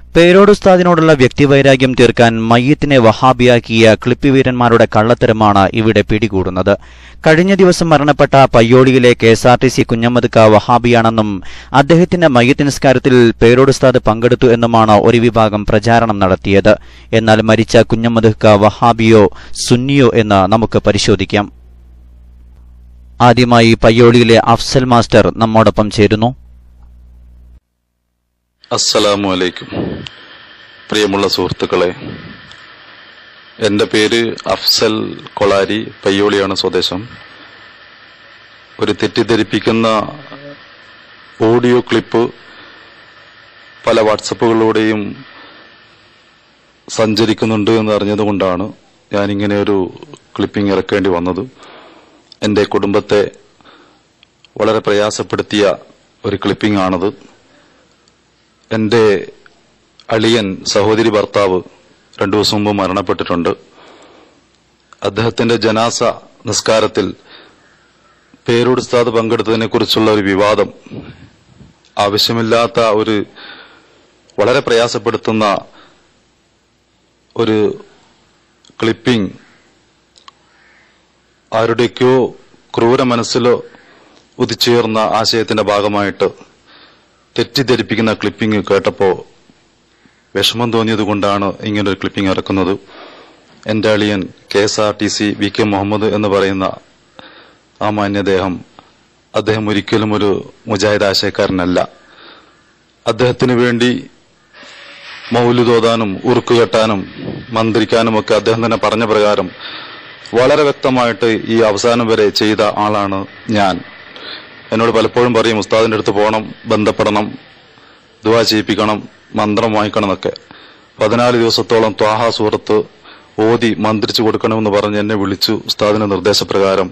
പേരോട് ഉസ്താദിനോടുള്ള വ്യക്തിവൈരാഗ്യം തീർക്കാൻ മയ്യത്തിനെ വഹാബിയാക്കിയ ക്ലിപ്പി വീരന്മാരുടെ കള്ളത്തരമാണ് ഇവിടെ പിടികൂടുന്നത് കഴിഞ്ഞ ദിവസം മരണപ്പെട്ട പയ്യോളിയിലെ K S R T C കുഞ്ഞമ്മദ്ക്ക വഹാബിയാണെന്നും അദ്ദേഹത്തിന്റെ മയ്യത്ത് നിസ്കാരത്തിൽ പേരോട് ഉസ്താദ് പങ്കെടുത്തു എന്നുമാണ് ഒരു വിഭാഗം പ്രചാരണം നടത്തിയത് എന്നാൽ മരിച്ച കുഞ്ഞമ്മദ്ക്ക വഹാബിയോ സുന്നിയോ എന്ന് നമുക്ക് പരിശോധിക്കാം ആദ്യമായി പയ്യോളിയിലെ അഫ്സൽ മാസ്റ്റർ നമ്മോടൊപ്പം ചേരുന്നു അസ്സലാമു അലൈക്കും പ്രിയമുള്ള സുഹൃത്തുക്കളെ എൻ്റെ പേര് അഫ്സൽ കൊളാരി പയ്യോളിയാണ് സ്വദേശം ഒരു തെറ്റിദ്ധരിപ്പിക്കുന്ന ഓഡിയോ ക്ലിപ്പ് പല വാട്സപ്പുകളിലൂടെയും സഞ്ചരിക്കുന്നുണ്ട് എന്ന് അറിഞ്ഞതുകൊണ്ടാണ് ഞാനിങ്ങനെ ഒരു ക്ലിപ്പിംഗ് ഇറക്കേണ്ടി വന്നത് എൻ്റെ കുടുംബത്തെ വളരെ പ്രയാസപ്പെടുത്തിയ ഒരു ക്ലിപ്പിംഗ് ആണത് എൻ്റെ അളിയൻ സഹോദരി ഭർത്താവ് രണ്ടു ദിവസം മുമ്പ് മരണപ്പെട്ടിട്ടുണ്ട് അദ്ദേഹത്തിന്റെ ജനാസ നിസ്കാരത്തിൽ പേരോട് ഉസ്താദ് പങ്കെടുത്തതിനെ കുറിച്ചുള്ള ഒരു വിവാദം ആവശ്യമില്ലാത്ത ഒരു വളരെ പ്രയാസപ്പെടുത്തുന്ന ഒരു ക്ലിപ്പിംഗ് ആരുടെയൊക്കെയോ ക്രൂര മനസ്സിലോ ഉദിച്ചുയർന്ന ആശയത്തിന്റെ ഭാഗമായിട്ട് തെറ്റിദ്ധരിപ്പിക്കുന്ന ക്ലിപ്പിംഗ് കേട്ടപ്പോ വിഷമം തോന്നിയത് കൊണ്ടാണ് ഇങ്ങനൊരു ക്ലിപ്പിംഗ് ഇറക്കുന്നത് എന്റെ അളിയൻ K S R T C V K Muhammad എന്ന് പറയുന്ന ആ മാന്യദേഹം അദ്ദേഹം ഒരിക്കലും ഒരു മുജാഹിദ് ആശയക്കാരനല്ല അദ്ദേഹത്തിന് വേണ്ടി മൗലുതോതാനും ഉറുക്കുകെട്ടാനും മന്ത്രിക്കാനും ഒക്കെ അദ്ദേഹം തന്നെ പറഞ്ഞ പ്രകാരം വളരെ വ്യക്തമായിട്ട് ഈ അവസാനം വരെ ചെയ്ത ആളാണ് ഞാൻ എന്നോട് പലപ്പോഴും പറയും ഉസ്താദിന്റെ അടുത്ത് പോകണം ബന്ധപ്പെടണം ദുവാ ചെയ്യിപ്പിക്കണം മന്ത്രം വാങ്ങിക്കണം എന്നൊക്കെ പതിനാല് ദിവസത്തോളം ത്വാഹ സൂറത്ത് ഓതി മന്ത്രിച്ചു കൊടുക്കണമെന്ന് പറഞ്ഞ് എന്നെ വിളിച്ചു ഉസ്താദിന്റെ നിർദ്ദേശപ്രകാരം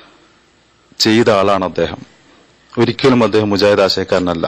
ചെയ്ത ആളാണ് അദ്ദേഹം ഒരിക്കലും അദ്ദേഹം മുജാഹിദ് ആശയക്കാരനല്ല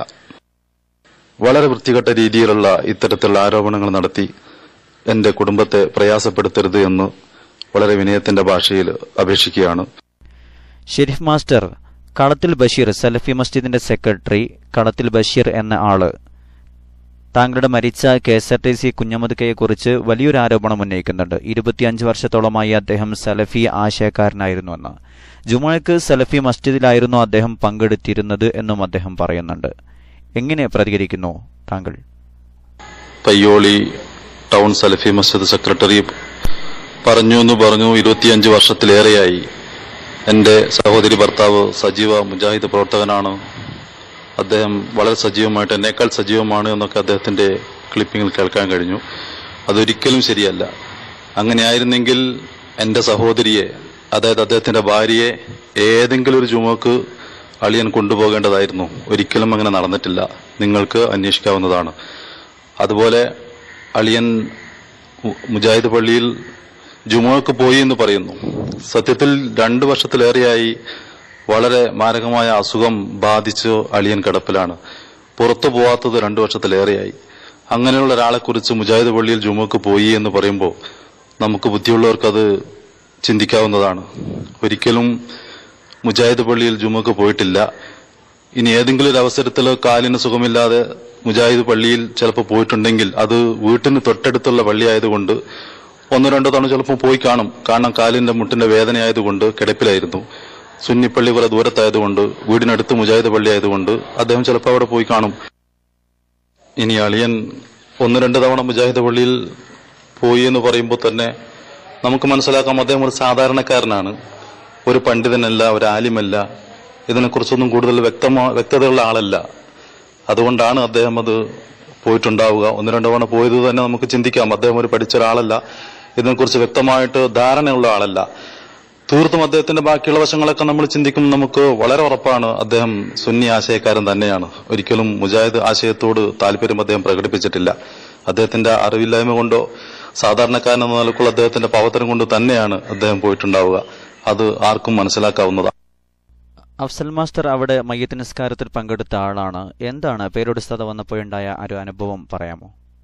വളരെ വൃത്തികെട്ട രീതിയിലുള്ള ഇത്തരത്തിലുള്ള ആരോപണങ്ങൾ നടത്തി എന്റെ കുടുംബത്തെ പ്രയാസപ്പെടുത്തരുത് എന്ന് വളരെ വിനയത്തിന്റെ ഭാഷയിൽ അപേക്ഷിക്കുകയാണ് ഷെരീഫ് മാസ്റ്റർ കളത്തിൽ ബഷീർ സലഫി മസ്ജിദിന്റെ സെക്രട്ടറി കളത്തിൽ ബഷീർ എന്ന ആള് താങ്കളുടെ മരിച്ച K S R T C കുഞ്ഞമ്മദ്ക്കയെക്കുറിച്ച് വലിയൊരു ആരോപണം ഉന്നയിക്കുന്നുണ്ട് ഇരുപത്തിയഞ്ച് വർഷത്തോളമായി അദ്ദേഹം സലഫി ആശയക്കാരനായിരുന്നുവെന്ന് ജുമഴക്ക് സലഫി മസ്ജിദിലായിരുന്നു അദ്ദേഹം പങ്കെടുത്തിരുന്നത് എന്നും അദ്ദേഹം പറയുന്നുണ്ട് എങ്ങനെ പ്രതികരിക്കുന്നു താങ്കൾ പയ്യോളി ടൗൺ സലഫി മസ്ജിദ് സെക്രട്ടറി പറഞ്ഞു എന്ന് പറഞ്ഞു ഇരുപത്തിയഞ്ച് വർഷത്തിലേറെയായി എന്റെ സഹോദരി ഭർത്താവ് സജീവ മുജാഹിദ് പ്രവർത്തകനാണ് അദ്ദേഹം വളരെ സജീവമായിട്ട് എന്നേക്കാൾ സജീവമാണ് എന്നൊക്കെ അദ്ദേഹത്തിന്റെ ക്ലിപ്പിങ്ങിൽ കേൾക്കാൻ കഴിഞ്ഞു അതൊരിക്കലും ശരിയല്ല അങ്ങനെയായിരുന്നെങ്കിൽ എന്റെ സഹോദരിയെ അതായത് അദ്ദേഹത്തിന്റെ ഭാര്യയെ ഏതെങ്കിലും ഒരു ജുമക്ക് അളിയൻ കൊണ്ടുപോകേണ്ടതായിരുന്നു ഒരിക്കലും അങ്ങനെ നടന്നിട്ടില്ല നിങ്ങൾക്ക് അന്വേഷിക്കാവുന്നതാണ് അതുപോലെ അളിയൻ മു- മുജാഹിദ് പള്ളിയിൽ ജുമുഅക്ക് പോയി എന്ന് പറയുന്നു സത്യത്തിൽ രണ്ടു വർഷത്തിലേറെയായി വളരെ മാരകമായ അസുഖം ബാധിച്ച് അളിയൻ കിടപ്പിലാണ് പുറത്തു പോവാത്തത് രണ്ടു വർഷത്തിലേറെയായി അങ്ങനെയുള്ള ഒരാളെ കുറിച്ച് മുജാഹിദ് പള്ളിയിൽ ജുമുഅക്ക് പോയി എന്ന് പറയുമ്പോൾ നമുക്ക് ബുദ്ധിയുള്ളവർക്ക് അത് ചിന്തിക്കാവുന്നതാണ് ഒരിക്കലും മുജാഹിദ് പള്ളിയിൽ ജുമുഅക്ക് പോയിട്ടില്ല ഇനി ഏതെങ്കിലും ഒരു അവസരത്തിൽ കാലിന് സുഖമില്ലാതെ മുജാഹിദ് പള്ളിയിൽ ചിലപ്പോൾ പോയിട്ടുണ്ടെങ്കിൽ അത് വീട്ടിന് തൊട്ടടുത്തുള്ള പള്ളിയായതുകൊണ്ട് ഒന്നോ രണ്ടോ തവണ ചിലപ്പോൾ പോയി കാണും കാരണം കാലിന്റെ മുട്ടിന്റെ വേദനയായതുകൊണ്ട് കിടപ്പിലായിരുന്നു സുന്നിപ്പള്ളി കുറെ ദൂരത്തായതുകൊണ്ട് വീടിനടുത്ത് മുജാഹിദ് പള്ളി ആയതുകൊണ്ട് അദ്ദേഹം ചിലപ്പോൾ അവിടെ പോയി കാണും ഇനി അളിയൻ ഒന്ന് രണ്ട് തവണ മുജാഹിദ് പള്ളിയിൽ പോയി എന്ന് പറയുമ്പോൾ തന്നെ നമുക്ക് മനസ്സിലാക്കാം അദ്ദേഹം ഒരു സാധാരണക്കാരനാണ് ഒരു പണ്ഡിതനല്ല ഒരു ആലിമല്ല ഇതിനെക്കുറിച്ചൊന്നും കൂടുതൽ വ്യക്തമോ വ്യക്തതയുള്ള ആളല്ല അതുകൊണ്ടാണ് അദ്ദേഹം അത് പോയിട്ടുണ്ടാവുക ഒന്ന് രണ്ട് തവണ പോയത് തന്നെ നമുക്ക് ചിന്തിക്കാം അദ്ദേഹം ഒരു പഠിച്ച ഒരാളല്ല ഇതിനെക്കുറിച്ച് വ്യക്തമായിട്ട് ധാരണയുള്ള ആളല്ല തീർത്തും അദ്ദേഹത്തിന്റെ ബാക്കിയുള്ള വശങ്ങളൊക്കെ നമ്മൾ ചിന്തിക്കുമ്പോൾ നമുക്ക് വളരെ ഉറപ്പാണ് അദ്ദേഹം സുന്നി ആശയക്കാരൻ തന്നെയാണ് ഒരിക്കലും മുജാഹിദ് ആശയത്തോട് താല്പര്യം അദ്ദേഹം പ്രകടിപ്പിച്ചിട്ടില്ല അദ്ദേഹത്തിന്റെ അറിവില്ലായ്മ കൊണ്ടോ സാധാരണക്കാരൻ എന്ന നിലക്കുള്ള അദ്ദേഹത്തിന്റെ പവത്തരം കൊണ്ട് തന്നെയാണ് അദ്ദേഹം പോയിട്ടുണ്ടാവുക അത് ആർക്കും മനസ്സിലാക്കാവുന്നതാണ് അഫ്സൽ മാസ്റ്റർ അവിടെ മയ്യത്ത് നിസ്കാരത്തിൽ പങ്കെടുത്ത ആളാണ് എന്താണ് പേരോട് സ്ഥത വന്നപ്പോഴുണ്ടായ ഒരു അനുഭവം പറയാമോ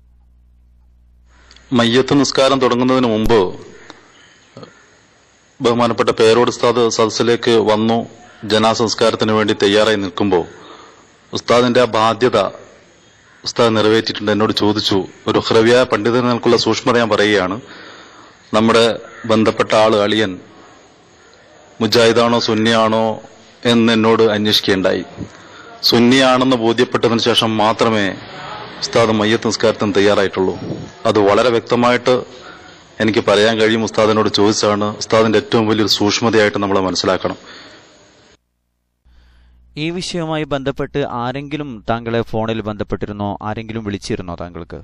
മയ്യത്ത് നിസ്കാരം തുടങ്ങുന്നതിന് മുമ്പ് ബഹുമാനപ്പെട്ട പേരോട് ഉസ്താദ് സദസ്സിലേക്ക് വന്നു ജനാസംസ്കാരത്തിന് വേണ്ടി തയ്യാറായി നിൽക്കുമ്പോൾ ഉസ്താദിന്റെ ആ ബാധ്യത ഉസ്താദ് നിറവേറ്റിയിട്ടുണ്ട് എന്നോട് ചോദിച്ചു ഒരു ഹ്രവ്യ പണ്ഡിതനൽക്കുള്ള സൂക്ഷ്മത ഞാൻ പറയുകയാണ് നമ്മുടെ ബന്ധപ്പെട്ട ആള് അളിയൻ മുജാഹിദാണോ സുന്നിയാണോ എന്ന് എന്നോട് അന്വേഷിക്കുകയുണ്ടായി സുന്നിയാണെന്ന് ബോധ്യപ്പെട്ടതിന് ശേഷം മാത്രമേ ഉസ്താദ് മയ്യത്ത് നിസ്കാരത്തിന് തയ്യാറായിട്ടുള്ളൂ അത് വളരെ വ്യക്തമായിട്ട് എനിക്ക് പറയാൻ കഴിയും ഉസ്താദിനോട് ചോദിച്ചാണ് ഉസ്താദിന്റെ ഏറ്റവും വലിയൊരു സൂക്ഷ്മതയായിട്ട് നമ്മൾ മനസ്സിലാക്കണം ഈ വിഷയവുമായി ബന്ധപ്പെട്ട് ആരെങ്കിലും താങ്കളെ ഫോണിൽ ബന്ധപ്പെട്ടിരുന്നോ ആരെങ്കിലും വിളിച്ചിരുന്നോ താങ്കൾക്ക്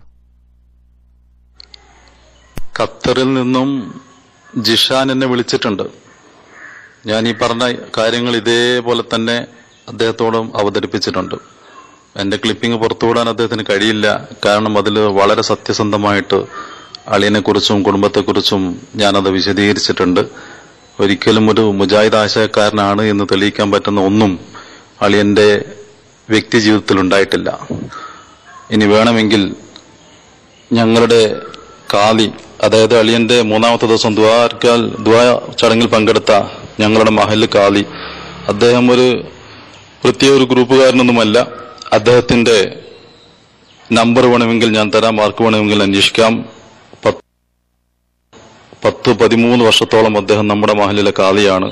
ഖത്തറിൽ നിന്നും ജിഷാൻ എന്നെ വിളിച്ചിട്ടുണ്ട് ഞാൻ ഈ പറഞ്ഞ കാര്യങ്ങൾ ഇതേപോലെ തന്നെ അദ്ദേഹത്തോടും അവതരിപ്പിച്ചിട്ടുണ്ട് എന്റെ ക്ലിപ്പിംഗ് പുറത്തുവിടാൻ അദ്ദേഹത്തിന് കഴിയില്ല കാരണം അതിൽ വളരെ സത്യസന്ധമായിട്ട് അളിയനെക്കുറിച്ചും കുടുംബത്തെക്കുറിച്ചും ഞാനത് വിശദീകരിച്ചിട്ടുണ്ട് ഒരിക്കലും ഒരു മുജാഹിദ് ആശയക്കാരനാണ് എന്ന് തെളിയിക്കാൻ പറ്റുന്ന ഒന്നും അളിയന്റെ വ്യക്തി ജീവിതത്തിൽ ഉണ്ടായിട്ടില്ല ഇനി വേണമെങ്കിൽ ഞങ്ങളുടെ കാലി അതായത് അളിയന്റെ മൂന്നാമത്തെ ദിവസം ദ്വാർക്കാൽ ദ്വാ ചടങ്ങിൽ പങ്കെടുത്ത ഞങ്ങളുടെ മഹല് കാലി അദ്ദേഹം ഒരു പ്രത്യേക ഒരു ഗ്രൂപ്പുകാരനൊന്നുമല്ല അദ്ദേഹത്തിന്റെ നമ്പർ വേണമെങ്കിൽ ഞാൻ തരാം മാർക്ക് വേണമെങ്കിൽ അന്വേഷിക്കാം പത്ത് പത്ത് പതിമൂന്ന് വർഷത്തോളം അദ്ദേഹം നമ്മുടെ മഹലിലെ കാലിയാണ്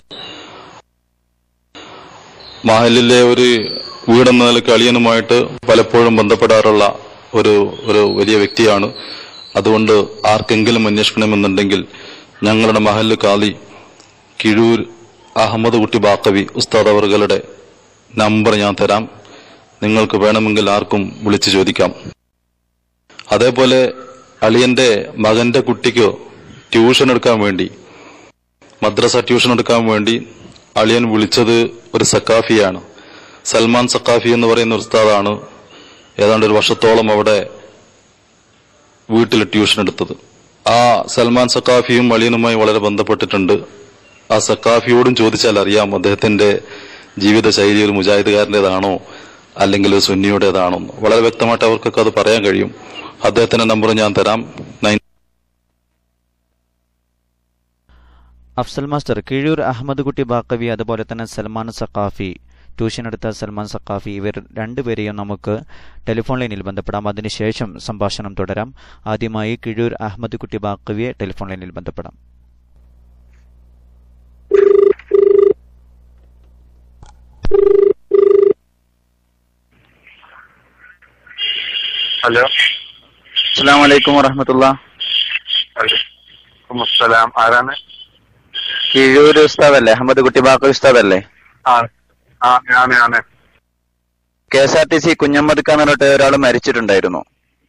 മഹലിലെ ഒരു വീടെന്ന നിലയ്ക്ക് അളിയനുമായിട്ട് പലപ്പോഴും ബന്ധപ്പെടാറുള്ള ഒരു ഒരു വലിയ വ്യക്തിയാണ് അതുകൊണ്ട് ആർക്കെങ്കിലും അന്വേഷിക്കണമെന്നുണ്ടെങ്കിൽ ഞങ്ങളുടെ മഹല് കാലി കിഴൂർ അഹമ്മദ് കുട്ടി ബാക്കവി ഉസ്താദ് അവറുകളുടെ നമ്പർ ഞാൻ തരാം നിങ്ങൾക്ക് വേണമെങ്കിൽ ആർക്കും വിളിച്ചു ചോദിക്കാം അതേപോലെ അളിയന്റെ മകന്റെ കുട്ടിക്ക് ട്യൂഷൻ എടുക്കാൻ വേണ്ടി മദ്രസ ട്യൂഷൻ എടുക്കാൻ വേണ്ടി അളിയൻ വിളിച്ചത് ഒരു സക്കാഫിയാണ് സൽമാൻ സക്കാഫി എന്ന് പറയുന്ന ഒരു ഉസ്താദാണ് ഏതാണ്ട് ഒരു വർഷത്തോളം അവിടെ വീട്ടിൽ ട്യൂഷൻ എടുത്തത് ആ സൽമാൻ സക്കാഫിയും അളിയനുമായി വളരെ ബന്ധപ്പെട്ടിട്ടുണ്ട് ആ സക്കാഫിയോടും ചോദിച്ചാൽ അറിയാം അദ്ദേഹത്തിന്റെ ജീവിത ശൈലി ഒരു മുജാഹിദുകാരൻ്റെതാണോ അല്ലെങ്കിൽ ഒരു സുന്നിയുടേതാണോ എന്ന്. വളരെ വ്യക്തമായിട്ട് അവർക്കൊക്കെ അത് പറയാൻ കഴിയും അദ്ദേഹത്തിന്റെ നമ്പർ ഞാൻ തരാം നയൻ അഫ്സൽ മാസ്റ്റർ കിഴൂർ അഹമ്മദ് കുട്ടി ബാക്കവി അതുപോലെ തന്നെ സൽമാൻ സഖാഫി ട്യൂഷൻ എടുത്ത സൽമാൻ സഖാഫി ഇവർ രണ്ടുപേരെയും നമുക്ക് ടെലിഫോൺ ലൈനിൽ ബന്ധപ്പെടാം അതിനുശേഷം സംഭാഷണം തുടരാം ആദ്യമായി കിഴൂർ അഹമ്മദ് കുട്ടി ബാക്കവിയെ ടെലിഫോൺ ലൈനിൽ ബന്ധപ്പെടാം ഹലോ അസ്സാം വലൈക്കും വറഹമത്തുള്ള വലൈക്കും അസ്സലാം ആരാണ് കിഴൂർ ഉസ്താദല്ലേ അഹമ്മദ് കുട്ടി ബാക്കവി ഉസ്താദല്ലേ ആ ആ ഞാന് ഞാന് K S R T C Kunhammad Khan എന്ന് പറഞ്ഞിട്ട് ഒരാൾ മരിച്ചിട്ടുണ്ടായിരുന്നു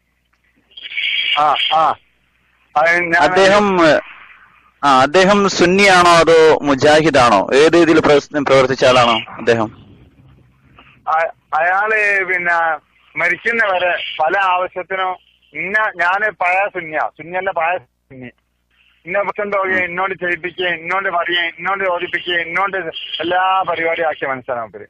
ആ ആ അത് ഞാൻ- അദ്ദേഹം ആ അദ്ദേഹം സുന്നിയാണോ അതോ മുജാഹിദാണോ ഏത് രീതിയിൽ പ്രവർത്തി- പ്രവർത്തിച്ച ആളാണോ അദ്ദേഹം അ- അയാള് പിന്നെ മരിക്കുന്നവരെ പല ആവശ്യത്തിനും ഇന്ന ഞാന് പഴയ സുന്യ സുന്യല്ല പഴയ സുന്നി ഇന്ന പ്രശ്നം തോന്നുക എന്നോട് ചെയ്യിപ്പിക്കുക എന്നോട് പറയുക എന്നോട് ചോദിപ്പിക്കുക എന്നോട് എല്ലാ പരിപാടിയും ആക്കിയ മനസ്സിലാണ് മൂപ്പര്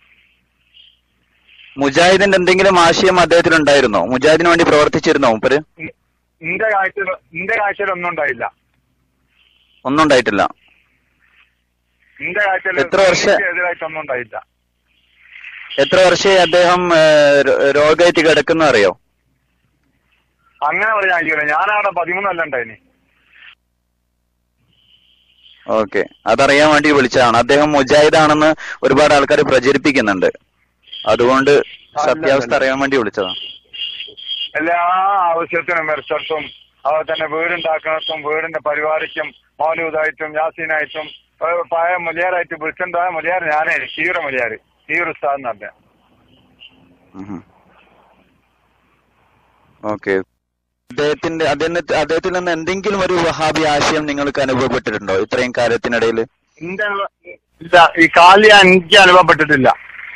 മുജാഹിദിന്റെ എന്തെങ്കിലും ആശയം അദ്ദേഹത്തിന് ഉണ്ടായിരുന്നോ മുജാഹിദിന് വേണ്ടി പ്രവർത്തിച്ചിരുന്നോ മൂപ്പര് ഇ- ഇന്റെ കാഴ്ചയിൽ ഇന്റെ കാഴ്ചയിൽ ഒന്നും ഉണ്ടായില്ല ഒന്നും ഉണ്ടായിട്ടില്ല ഇന്റെ കാഴ്ചയിൽ എത്ര വർഷം- എതിരായിട്ടൊന്നും ഉണ്ടായില്ല എത്ര വർഷമായി അദ്ദേഹം ഏഹ്, രോ- രോഗമായിട്ട് കിടക്കുന്ന അറിയോ അങ്ങനെ പറയാൻ കഴിയൂല ഞാനവിടെ പതിമൂന്നല്ല ഉണ്ടായിനി ഓക്കെ അതറിയാൻ വേണ്ടി വിളിച്ചതാണ് അദ്ദേഹം മുജാഹിദാണെന്ന് ഒരുപാട് ആൾക്കാർ പ്രചരിപ്പിക്കുന്നുണ്ട് അതുകൊണ്ട് സത്യാവസ്ഥ അറിയാൻ വേണ്ടി വിളിച്ചതാണ് എല്ലാ ആവശ്യത്തിനും മെറിച്ചെടുത്തും അതുപോലെ തന്നെ വീടുണ്ടാക്കണത്തും വീടിന്റെ പരിപാടിക്കും മൗലൂദായിട്ടും യാസീനായിട്ടും ഏഹ് പഴയ മുലിയാറായിട്ട് വിളിച്ചിട്ടുണ്ടായ മുലിയാർ ഞാനേ കീറ മുലിയാർ കീർ ഉസ്താദ് എന്ന് പറഞ്ഞ ഓക്കെ അദ്ദേഹത്തിന്റെ അദ്ദേഹത്തിന് അദ്ദേഹത്തിൽ നിന്ന് എന്തെങ്കിലും ഒരു വഹാബി ആശയം നിങ്ങൾക്ക് അനുഭവപ്പെട്ടിട്ടുണ്ടോ ഇത്രയും കാലത്തിനിടയിൽ എന്റെ അനുഭവ- ഇല്ല ഈ കാലി എനിക്ക് അനുഭവപ്പെട്ടിട്ടില്ല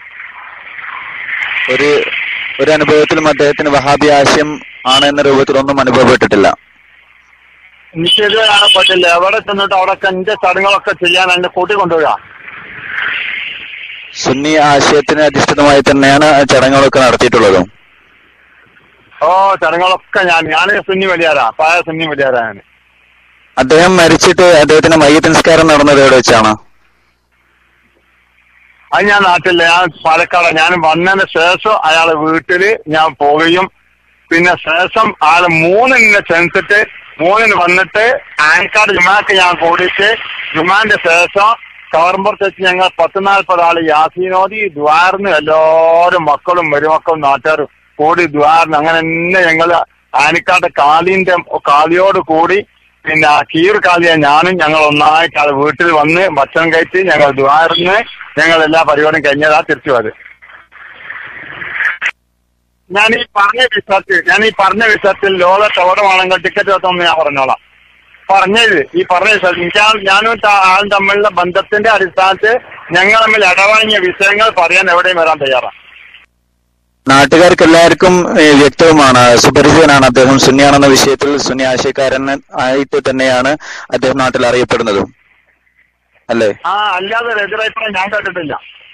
ഒരു ഒരു അനുഭവത്തിലും അദ്ദേഹത്തിന് വഹാബി ആശയം ആണ് എന്ന രൂപത്തിലൊന്നും അനുഭവപ്പെട്ടിട്ടില്ല എനിക്ക് ഇതുവരെ കാണപ്പെട്ടില്ല എവിടെ ചെന്നിട്ട് അവിടെ എന്റെ ചടങ്ങുകളൊക്കെ ചെയ്യാൻ എന്നെ കൂട്ടിക്കൊണ്ടുപോവുക സുന്നി ആശയത്തിന് അധിഷ്ഠിതമായി തന്നെയാണ് ചടങ്ങുകളൊക്കെ നടത്തിയിട്ടുള്ളതും ഓ ചടങ്ങുകളൊക്കെ ഞാൻ ഞാൻ സുന്നി വലിയാരാ പഴയ സുന്നി വലിയാരാ ഞാൻ അദ്ദേഹം മരിച്ചിട്ട് അദ്ദേഹത്തിന്റെ മയ്യത്ത് നിസ്കാരം നടന്നത് എവിടെ വെച്ചാണ് അത് ഞാൻ നാട്ടില്ല ഞാൻ പാലക്കാട് ഞാൻ വന്നതിന് ശേഷം അയാളെ വീട്ടില് ഞാൻ പോവുകയും പിന്നെ ശേഷം ആള് മൂന്നിനെ ചെന്നിട്ട് മൂന്നിന് വന്നിട്ട് ആൻകാട് ജുമാക്ക് ഞാൻ കൂടിയിട്ട് ജുമാന്റെ ശേഷം കവർമ്പുറത്ത് വെച്ച് ഞങ്ങൾ പത്ത് നാൽപ്പത് ആള് യാസീനോദി ദ്വാർന്ന് എല്ലാവരും മക്കളും മരുമക്കളും നാട്ടുകാരും കൂടി ദ്വാർന്ന് അങ്ങനെ തന്നെ ഞങ്ങൾ ആനിക്കാട് കാലിന്റെ കാലിയോട് കൂടി പിന്നെ ആ കീർ കാലിയ ഞാനും ഞങ്ങൾ ഒന്നായിട്ട് അത് വീട്ടിൽ വന്ന് ഭക്ഷണം കഴിച്ച് ഞങ്ങൾ ദ്വാർന്ന് ഞങ്ങൾ എല്ലാ പരിപാടിയും കഴിഞ്ഞതാ തിരിച്ചു പോയത് ഞാൻ ഈ പറഞ്ഞ വിഷയത്തിൽ ഞാൻ ഈ പറഞ്ഞ വിഷയത്തിൽ ലോകത്ത് എവിടെ വേണമെങ്കിൽ ടിക്കറ്റ് വെച്ചോന്ന് ഞാൻ പറഞ്ഞോളാം പറഞ്ഞത് ഈ പറഞ്ഞ വിഷയത്തിൽ എനിക്ക് ആ- ഞാനും ത- ആളും തമ്മിലുള്ള ബന്ധത്തിന്റെ അടിസ്ഥാനത്തിൽ ഞങ്ങൾ തമ്മിൽ ഇടവാങ്ങിയ വിഷയങ്ങൾ പറയാൻ എവിടെയും വരാൻ തയ്യാറാണ് നാട്ടുകാർക്ക് എല്ലാവർക്കും ഏഹ്, വ്യക്തവുമാണ് സുപരിചിതനാണ് അദ്ദേഹം സുന്നിയാണെന്ന വിഷയത്തിൽ സുന്നി ആശയക്കാരൻ ആയിട്ട് തന്നെയാണ് അദ്ദേഹം നാട്ടിൽ അറിയപ്പെടുന്നതും അല്ലേ ആ അല്ലാതെ എതിരഭിപ്രായം ഞാൻ കേട്ടിട്ടില്ല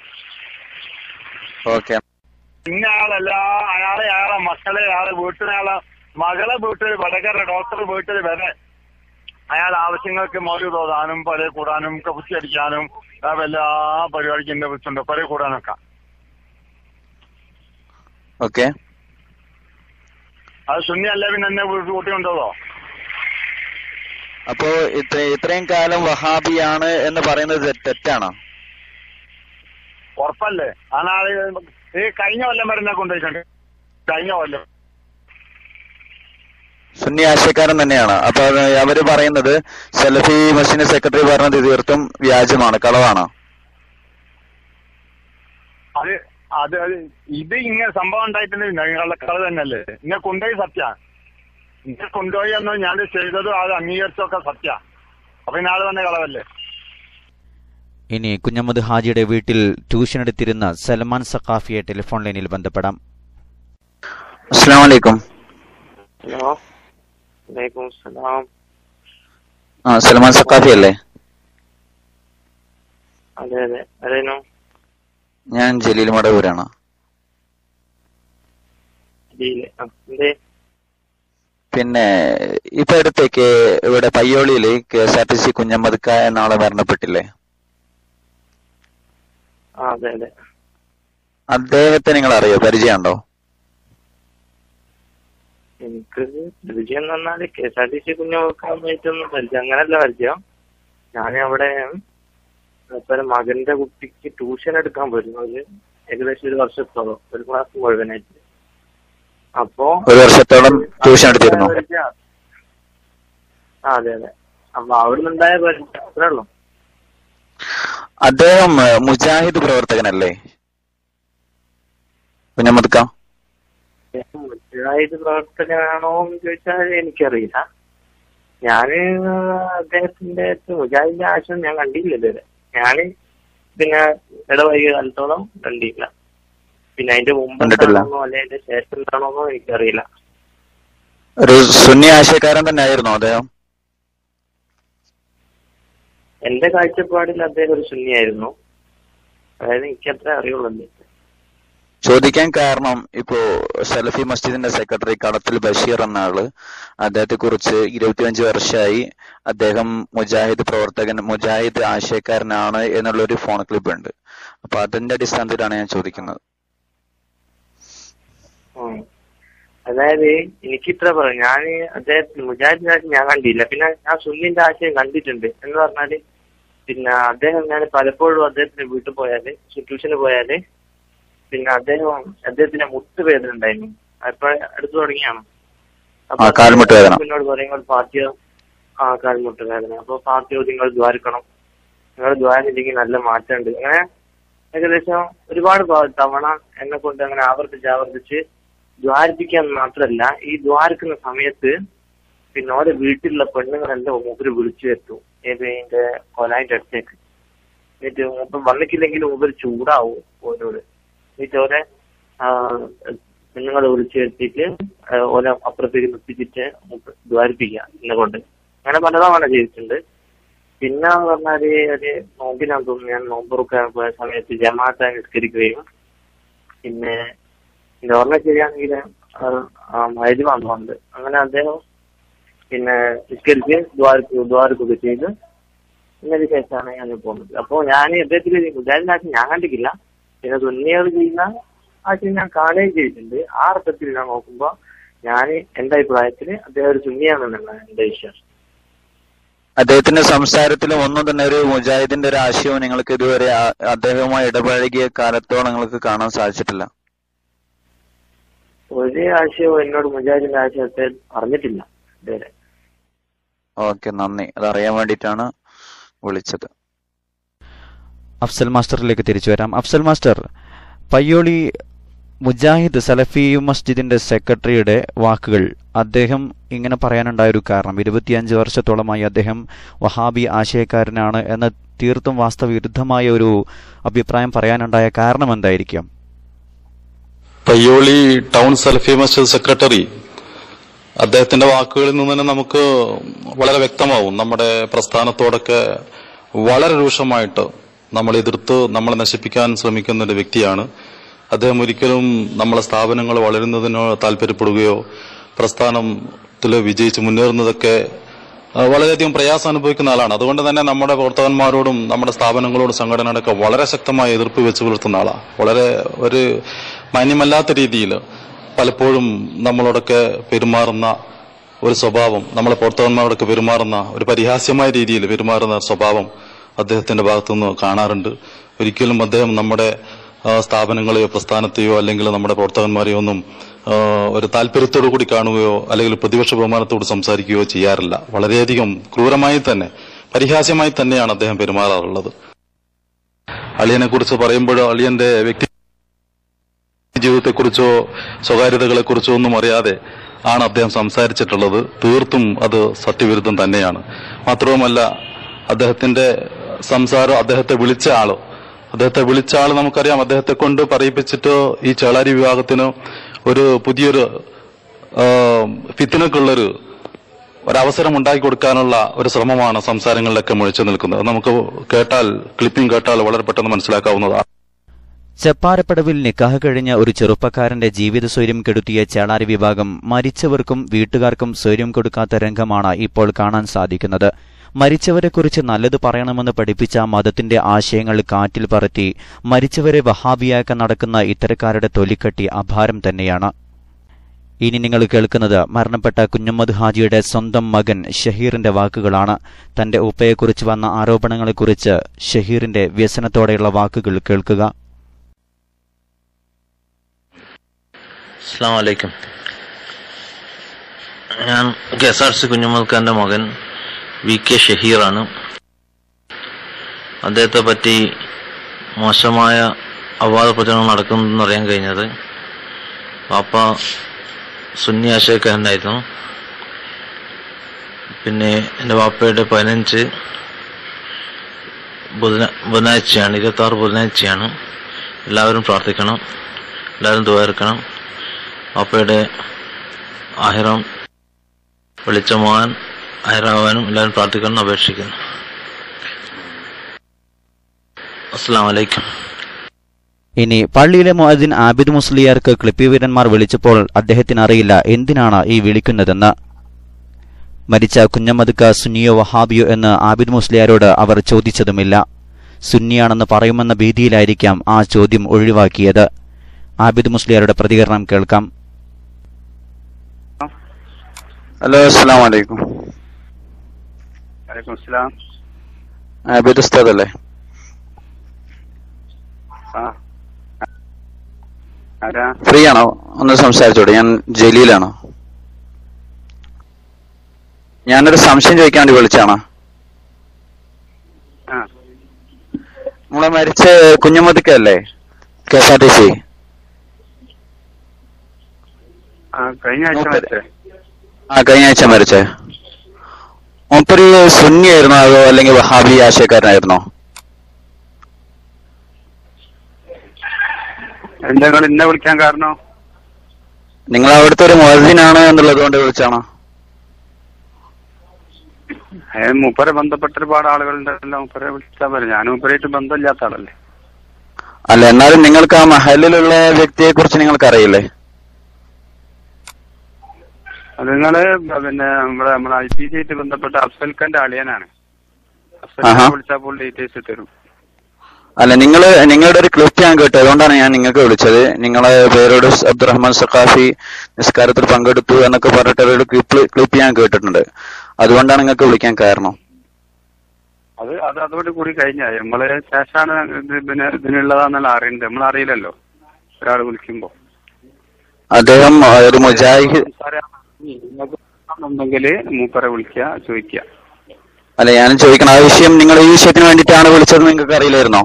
ഓക്കെ ഇന്ന ആളല്ല അയാളെ അയാളെ മക്കളെ അയാളെ വീട്ടിലെ അയാളെ മകളെ വീട്ടിൽ വടകര ഡോക്ടർ വീട്ടിൽ വരെ അയാൾ ആവശ്യങ്ങൾക്ക് മൗലി തോതാനും പല കൂടാനും കുത്തിയടിക്കാനും ആ എല്ലാ പരിപാടിക്കും എന്നെ വിളിച്ചുണ്ട് പല കൂടാനൊക്കെ ഓക്കെ അത് സുന്നി അല്ല പിന്നെ എന്നെ വീട്ടിൽ കൂട്ടിയുണ്ടോ അപ്പോ ഇത്ര ഇത്രയും കാലം വഹാബിയാണ് എന്ന് പറയുന്നത് തെ- തെറ്റാണോ ഉറപ്പല്ലേ ആ നാളെ ഈ കഴിഞ്ഞ കൊല്ലം വരെ എന്നെ കൊണ്ടുപോയിട്ടുണ്ട് കഴിഞ്ഞ കൊല്ലം സുന്നി ആശയക്കാരൻ തന്നെയാണ് അപ്പൊ അത് അവര് പറയുന്നത് സലഫി മസ്ജിദ് സെക്രട്ടറി പറഞ്ഞത് തീർത്തും വ്യാജമാണ് കളവാണ് അത് അത് അത് ഇത് ഇങ്ങനെ സംഭവം ഉണ്ടായിട്ടുണ്ട് ഞങ്ങളുടെ കള തന്നെയല്ലേ എന്നെ കൊണ്ടുപോയി സത്യ എന്നെ കൊണ്ടുപോയി എന്ന് ഞാൻ ചെയ്തത് അത് അംഗീകരിച്ചൊക്കെ സത്യ അപ്പൊ ഇന്നാള് തന്നെ കളവല്ലേ ഇനി കുഞ്ഞമ്മദ് ഹാജിയുടെ വീട്ടിൽ ട്യൂഷൻ എടുത്തിരുന്ന സൽമാൻ സഖാഫിയെ ടെലിഫോൺ ലൈനിൽ ബന്ധപ്പെടാം അസ്സാം വലൈക്കും ഹലോ വലൈക്കും സലാം ആ സൽമാൻ സഖാഫി അല്ലേ അതെ അതെ ആരായിരുന്നു ഞാൻ ജലീൽ മടവൂരാണ് ജിയില് ആ എന്തേ പിന്നെ ഇപ്പൊ അടുത്തേക്ക് ഇവിടെ പയ്യോളിയില് K S R T C കുഞ്ഞമ്മദ്ക്ക എന്ന ആളെ മരണപ്പെട്ടില്ലേ ആ അതെ അതെ അദ്ദേഹത്തെ നിങ്ങൾ അറിയോ പരിചയമുണ്ടോ എനിക്ക് പരിചയം എന്ന് പറഞ്ഞാല് K S R T C കുഞ്ഞുമൊക്കായിട്ടൊന്നും പരിചയം അങ്ങനല്ല പരിചയം ഞാൻ അവിടെ ഇപ്പൊ മകന്റെ കുട്ടിക്ക് ട്യൂഷൻ എടുക്കാൻ പോയിരുന്നു ഒരു ഏകദേശം ഒരു വർഷത്തോളം ഒരു ക്ലാസ് മുഴുവനായിട്ട് അപ്പോ ഒരു വർഷത്തോളം ട്യൂഷൻ എടുത്തിരുന്നു ആ അതെ അതെ അപ്പൊ അവിടെ നിന്നുണ്ടായ പരിചയം അത്രേ ഉള്ളൂ അദ്ദേഹം ഏഹ്, മുജാഹിദ് പ്രവർത്തകനല്ലേ കുഞ്ഞമ്മദ്ക്ക മുജാഹിദ് പ്രവർത്തകനാണോ എന്ന് ചോദിച്ചാൽ എനിക്കറിയില്ല ഞാന് അദ്ദേഹത്തിന്റെ അടുത്ത് മുജാഹിദിന്റെ ആശയം ഞാൻ കണ്ടില്ല ഇതുവരെ ഞാന് പിന്നെ ഇടവൈകിയ കാലത്തോളം കണ്ടില്ല പിന്നെ അതിന്റെ മുമ്പ് കണ്ടിട്ടില്ല. എന്താണോ അല്ലെ അതിന്റെ ശേഷം എന്താണോ എന്നോ എനിക്കറിയില്ല ഒരു സുന്നി ആശയക്കാരൻ തന്നെ ആയിരുന്നു അദ്ദേഹം എന്റെ കാഴ്ചപ്പാടിൽ അദ്ദേഹം ഒരു സുന്നിയായിരുന്നു അതായത് എനിക്കത്ര അറിയുള്ളൂ ചോദിക്കാൻ കാരണം ഇപ്പോ സലഫി മസ്ജിദിന്റെ സെക്രട്ടറി കടത്തിൽ ബഷീർ എന്ന ആള് അദ്ദേഹത്തെ കുറിച്ച് ഇരുപത്തിയഞ്ച് വർഷമായി അദ്ദേഹം മുജാഹിദ് പ്രവർത്തകൻ മുജാഹിദ് ആശയക്കാരനാണ് എന്നുള്ള ഒരു ഫോൺ ക്ലിപ്പ് ഉണ്ട് അപ്പൊ അതിന്റെ അടിസ്ഥാനത്തിലാണ് ഞാൻ ചോദിക്കുന്നത് ഉം. അതായത് എനിക്ക് ഇത്ര പറയാം ഞാൻ അദ്ദേഹത്തിന് മുജാഹിദിന്റെ ആശയം ഞാൻ കണ്ടില്ല പിന്നെ ഞാൻ സുന്നിന്റെ ആശയം കണ്ടിട്ടുണ്ട് എന്ന് പറഞ്ഞാല് പിന്നെ അദ്ദേഹം ഞാൻ പലപ്പോഴും അദ്ദേഹത്തിന്റെ വീട്ടിൽ പോയാല് ട്യൂഷന് പോയാല് പിന്നെ അദ്ദേഹം അദ്ദേഹത്തിന്റെ മുട്ട് വേദന ഉണ്ടായിരുന്നു അപ്പൊ അടുത്ത് തുടങ്ങിയാണ് അപ്പൊ ആ, കാൽമുട്ട് വേദന. അദ്ദേഹം എന്നോട് പറയും നിങ്ങൾ പാർട്ടി ആ കാൽമുട്ട് വേദന അപ്പൊ പാർട്ടി നിങ്ങൾ ദ്വാരിക്കണം നിങ്ങൾ ദ്വാരില്ലെങ്കിൽ നല്ല മാറ്റമുണ്ട് അങ്ങനെ ഏകദേശം ഒരുപാട് പ- തവണ എന്നെ കൊണ്ട് അങ്ങനെ ആവർത്തിച്ച് ആവർത്തിച്ച് ദ്വാരിപ്പിക്കാൻ മാത്രമല്ല ഈ ദ്വാരക്കുന്ന സമയത്ത് പിന്നെ ഓരോ വീട്ടിലുള്ള പെണ്ണുങ്ങളെല്ലാം മൂപ്പര് വിളിച്ചു വരുത്തും ഏത് ഇതിന്റെ കൊലായിന്റെ അടുത്തേക്ക് എന്നിട്ട് മൂപ്പർ വന്നിട്ടില്ലെങ്കിൽ മൂപ്പര് ചൂടാവും ഓരോട് എന്നിട്ട് ഓരെ പെണ്ണുങ്ങളെ വിളിച്ചു വരുത്തിയിട്ട് ആ, ഓരോ അപ്പുറത്തേക്ക് നിർത്തിച്ചിട്ട് മൂപ്പര് ദ്വാരിപ്പിക്കുക എന്നെ കൊണ്ട് അങ്ങനെ പലതവണ ചെയ്തിട്ടുണ്ട് പിന്നെ പറഞ്ഞാല് ഒരു നോമ്പിനാന്ന് തോന്നുന്നു ഞാൻ നോമ്പുറക്കാൻ പോയ സമയത്ത് ജമാഅത്ത് നിസ്കരിക്കുകയും പിന്നെ ഇത് ഓർമ്മ ശരിയാണെങ്കിൽ മരുവാന്ന് പറഞ്ഞത് അങ്ങനെ അദ്ദേഹം പിന്നെ നിസ്കരിച്ച് ദ്വാരക്ക് ദ്വാരക്കൊക്കെ ചെയ്ത് എന്നതിന് ശേഷമാണ് ഞാൻ പോകുന്നത് അപ്പോ ഞാൻ അദ്ദേഹത്തിന് മുജാഹിദിന്റെ ആശയം ഞാൻ കണ്ടിട്ടില്ല പിന്നെ സുന്നികൾ ചെയ്യുന്ന ആശയം ഞാൻ കാണുകയും ചെയ്തിട്ടുണ്ട് ആ അർത്ഥത്തിൽ ഞാൻ നോക്കുമ്പോ ഞാൻ എന്റെ അഭിപ്രായത്തിൽ അദ്ദേഹം ഒരു സുന്നിയാണെന്നുള്ളതാണ് എന്റെ വിശ്വാസം അദ്ദേഹത്തിന്റെ സംസാരത്തിലും ഒന്നും തന്നെ ഒരു മുജാഹിദിന്റെ ഒരു ആശയവും നിങ്ങൾക്ക് ഇതുവരെ ആ- അദ്ദേഹവുമായി ഇടപഴകിയ കാലത്തോളം നിങ്ങൾക്ക് കാണാൻ സാധിച്ചിട്ടില്ല ഒരു ആശയവും എന്നോട് മുജാഹിദിന്റെ ആശയത്തെ പറഞ്ഞിട്ടില്ല ഇതുവരെ ഓക്കെ നന്ദി അതറിയാൻ വേണ്ടിയിട്ടാണ് വിളിച്ചത് അഫ്സൽ മാസ്റ്ററിലേക്ക് തിരിച്ചു വരാം അഫ്സൽ മാസ്റ്റർ പയ്യോളി മുജാഹിദ് സലഫി മസ്ജിദിന്റെ സെക്രട്ടറിയുടെ വാക്കുകൾ അദ്ദേഹം ഇങ്ങനെ പറയാനുണ്ടായ ഒരു കാരണം ഇരുപത്തിയഞ്ച് വർഷത്തോളമായി അദ്ദേഹം വഹാബി ആശയക്കാരനാണ് എന്ന തീർത്തും വാസ്തവവിരുദ്ധമായ ഒരു അഭിപ്രായം പറയാനുണ്ടായ കാരണം എന്തായിരിക്കാം പയ്യോളി ടൗൺ സലഫി മസ്ജിദ് സെക്രട്ടറി അദ്ദേഹത്തിന്റെ വാക്കുകളിൽ നിന്ന് തന്നെ നമുക്ക് വളരെ വ്യക്തമാവും നമ്മുടെ പ്രസ്ഥാനത്തോടൊക്കെ വളരെ രൂക്ഷമായിട്ട് നമ്മൾ എതിർത്ത് നമ്മളെ നശിപ്പിക്കാൻ ശ്രമിക്കുന്ന ഒരു വ്യക്തിയാണ് അദ്ദേഹം ഒരിക്കലും നമ്മളെ സ്ഥാപനങ്ങൾ വളരുന്നതിനോ താല്പര്യപ്പെടുകയോ പ്രസ്ഥാനത്തിൽ വിജയിച്ച് മുന്നേറുന്നതൊക്കെ ആ, വളരെയധികം പ്രയാസം അനുഭവിക്കുന്ന ആളാണ് അതുകൊണ്ട് തന്നെ നമ്മുടെ പ്രവർത്തകന്മാരോടും നമ്മുടെ സ്ഥാപനങ്ങളോടും സംഘടനയോടൊക്കെ വളരെ ശക്തമായ എതിർപ്പ് വെച്ച് പുലർത്തുന്ന ആളാണ് വളരെ ഒരു മാന്യമല്ലാത്ത രീതിയിൽ പലപ്പോഴും നമ്മളോടൊക്കെ പെരുമാറുന്ന ഒരു സ്വഭാവം നമ്മളെ പ്രവർത്തകന്മാരോടൊക്കെ പെരുമാറുന്ന ഒരു പരിഹാസ്യമായ രീതിയിൽ പെരുമാറുന്ന സ്വഭാവം അദ്ദേഹത്തിന്റെ ഭാഗത്തുനിന്ന് കാണാറുണ്ട് ഒരിക്കലും അദ്ദേഹം നമ്മുടെ ആ, സ്ഥാപനങ്ങളെയോ പ്രസ്ഥാനത്തെയോ അല്ലെങ്കിൽ നമ്മുടെ പ്രവർത്തകന്മാരെയോ ഒന്നും ആ, ഒരു താല്പര്യത്തോടു കൂടി കാണുകയോ അല്ലെങ്കിൽ പ്രതിപക്ഷ ബഹുമാനത്തോട് സംസാരിക്കുകയോ ചെയ്യാറില്ല വളരെയധികം ക്രൂരമായി തന്നെ പരിഹാസ്യമായി തന്നെയാണ് അദ്ദേഹം പെരുമാറാറുള്ളത് അളിയനെ കുറിച്ച് പറയുമ്പോൾ അളിയന്റെ വ്യക്തി ജീവിതത്തെക്കുറിച്ചോ സ്വകാര്യതകളെക്കുറിച്ചോ ഒന്നും അറിയാതെ ആണ് അദ്ദേഹം സംസാരിച്ചിട്ടുള്ളത് തീർത്തും അത് സത്യവിരുദ്ധം തന്നെയാണ് മാത്രവുമല്ല അദ്ദേഹത്തിന്റെ സംസാരം അദ്ദേഹത്തെ വിളിച്ച ആള് അദ്ദേഹത്തെ വിളിച്ച ആള് നമുക്കറിയാം അദ്ദേഹത്തെ കൊണ്ട് പറയിപ്പിച്ചിട്ട് ഈ ചേളാരി വിഭാഗത്തിന് ഒരു പുതിയൊരു ആ, ഫിത്തിനക്കുള്ളൊരു ഒരവസരം ഉണ്ടാക്കി കൊടുക്കാനുള്ള ഒരു ശ്രമമാണ് സംസാരങ്ങളിലൊക്കെ മുഴിച്ചു നിൽക്കുന്നത് അത് നമുക്ക് കേട്ടാൽ ക്ലിപ്പിംഗ് കേട്ടാൽ വളരെ പെട്ടെന്ന് മനസ്സിലാക്കാവുന്നതാണ് ചെപ്പാരപ്പടവിൽ നിക്കാഹ് കഴിഞ്ഞ ഒരു ചെറുപ്പക്കാരന്റെ ജീവിത സ്വൈര്യം കെടുത്തിയ ചേളാരി വിഭാഗം മരിച്ചവർക്കും വീട്ടുകാർക്കും സ്വൈര്യം കൊടുക്കാത്ത രംഗമാണ് ഇപ്പോൾ കാണാൻ സാധിക്കുന്നത് മരിച്ചവരെക്കുറിച്ച് നല്ലത് പറയണമെന്ന് പഠിപ്പിച്ച മതത്തിന്റെ ആശയങ്ങൾ കാറ്റിൽ പറത്തി മരിച്ചവരെ വഹാബിയാക്കാൻ നടക്കുന്ന ഇത്തരക്കാരുടെ തൊലിക്കട്ടി അഭാരം തന്നെയാണ് ഇനി നിങ്ങൾ കേൾക്കുന്നത് മരണപ്പെട്ട കുഞ്ഞമ്മദ് ഹാജിയുടെ സ്വന്തം മകൻ ഷഹീറിന്റെ വാക്കുകളാണ് തന്റെ ഉപ്പയെക്കുറിച്ച് വന്ന ആരോപണങ്ങളെക്കുറിച്ച് ഷഹീറിന്റെ വ്യസനത്തോടെയുള്ള വാക്കുകൾ കേൾക്കുക അസ്സാം വലൈക്കും ഞാൻ കെ എസ് ആർ സി കുഞ്ഞുമൽക്കാന്റെ മകൻ വി കെ ഷഹീറാണ് അദ്ദേഹത്തെ പറ്റി മോശമായ അവാദ പ്രചരണം നടക്കുന്നതെന്ന് അറിയാൻ കഴിഞ്ഞത് പാപ്പ സുന്നി ആശയക്കാരനായിരുന്നു പിന്നെ എൻ്റെ പാപ്പയുടെ പതിനഞ്ച് ബുധന ബുധനാഴ്ചയാണ് ഇരുപത്തി ആറ് ബുധനാഴ്ചയാണ് എല്ലാവരും പ്രാർത്ഥിക്കണം എല്ലാവരും ദ്വാരക്കണം പാപ്പയുടെ ആഹിറം വെളിച്ചമാവാൻ ആഹിറാവാനും എല്ലാവരും പ്രാർത്ഥിക്കണം അപേക്ഷിക്കുന്നു അസ്സാം വലൈക്കും ഇനി പള്ളിയിലെ മുഅദ്ദിൻ ആബിദ് മുസ്ലിയാർക്ക് ക്ലിപ്പി വീരന്മാർ വിളിച്ചപ്പോൾ അദ്ദേഹത്തിന് അറിയില്ല എന്തിനാണ് ഈ വിളിക്കുന്നതെന്ന് മരിച്ച കുഞ്ഞമ്മദ്ക്ക സുന്നിയോ വഹാബിയോ എന്ന് ആബിദ് മുസ്ലിയാരോട് അവർ ചോദിച്ചതുമില്ല സുന്നിയാണെന്ന് പറയുമെന്ന ഭീതിയിലായിരിക്കാം ആ ചോദ്യം ഒഴിവാക്കിയത് ആബിദ് മുസ്ലിയാരുടെ പ്രതികരണം കേൾക്കാം ഹലോ അസ്സാം വലൈക്കും വലൈക്കും അസ്സലാം ആബിദ് ഉസ്താദ് അല്ലേ ആ ആരാ ഫ്രീ ആണോ ഒന്ന് സംസാരിച്ചോട്ടെ ഞാൻ ജലീലാണോ ഞാനൊരു സംശയം ചോദിക്കാൻ വേണ്ടി വിളിച്ചാണ് ആ നമ്മളെ മരിച്ച കുഞ്ഞമ്മദിക്ക അല്ലേ K S R T C ആ കഴിഞ്ഞ ആഴ്ച നോക്കട്ടെ. മരിച്ചേ ആ കഴിഞ്ഞ ആഴ്ച മരിച്ചേ മൂപ്പര് സുന്നി ആയിരുന്നോ അതോ അല്ലെങ്കിൽ വഹാബി ആശയക്കാരനായിരുന്നോ എന്താ നിങ്ങൾ ഇന്നെ വിളിക്കാൻ കാരണം നിങ്ങൾ അവിടുത്തെ ഒരു മുഅദ്ദിനാണ് എന്നുള്ളത് കൊണ്ട് വിളിച്ചാണോ ഏ, മൂപ്പരെ ബന്ധപ്പെട്ട ഒരുപാട് ആളുകളുണ്ടല്ലോ മൂപ്പരെ വിളിച്ചാൽ പോലെ ഞാൻ മൂപ്പരായിട്ട് ബന്ധമില്ലാത്ത ആളല്ലേ അല്ല എന്നാലും നിങ്ങൾക്ക് ആ മഹലിലുള്ള വ്യക്തിയെ കുറിച്ച് നിങ്ങൾക്ക് അറിയില്ലേ അത് നിങ്ങള് പിന്നെ നമ്മുടെ നമ്മളെ ഐ പി സി ആയിട്ട് ബന്ധപ്പെട്ട അഫ്സൽ ഖാന്റെ അളിയനാണ് ആഹാ. വിളിച്ചപ്പോൾ ഡീറ്റെയിൽസ് തരും അല്ല നിങ്ങൾ നിങ്ങളുടെ ഒരു ക്ലിപ്പ് ഞാൻ കേട്ടു അതുകൊണ്ടാണ് ഞാൻ നിങ്ങൾക്ക് വിളിച്ചത് നിങ്ങളെ പേരോട് സ് അബ്ദുറഹ്മാൻ സഖാഫി നിസ്കാരത്തിൽ പങ്കെടുത്തു എന്നൊക്കെ പറഞ്ഞിട്ട് ഒരു ക്ലിപ്പ് ക്ലിപ്പ് ഞാൻ കേട്ടിട്ടുണ്ട് അതുകൊണ്ടാണ് നിങ്ങൾക്ക് വിളിക്കാൻ കാരണം അത് അത് അതോട് കൂടി കഴിഞ്ഞാൽ നമ്മള് ശേഷമാണ് ഇത് പിന്നെ ഇതിനുള്ളതാന്നുള്ള അറിയുന്നത് നമ്മൾ അറിയില്ലല്ലോ ഒരാൾ വിളിക്കുമ്പോ അദ്ദേഹം ആ, ഒരു മുജാഹിദ് ഉണ്ടെങ്കിൽ മൂപ്പരെ വിളിക്കുക ചോദിക്കുക അല്ല ഞാൻ ചോദിക്കണം ആ വിഷയം നിങ്ങൾ ഈ വിഷയത്തിന് വേണ്ടിയിട്ടാണ് വിളിച്ചത് നിങ്ങൾക്ക് അറിയില്ലായിരുന്നോ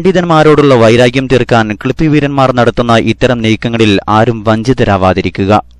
പണ്ഡിതന്മാരോടുള്ള വൈരാഗ്യം തീർക്കാൻ ക്ലിപ്പി വീരന്മാർ നടത്തുന്ന ഇത്തരം നീക്കങ്ങളിൽ ആരും വഞ്ചിതരാവാതിരിക്കുക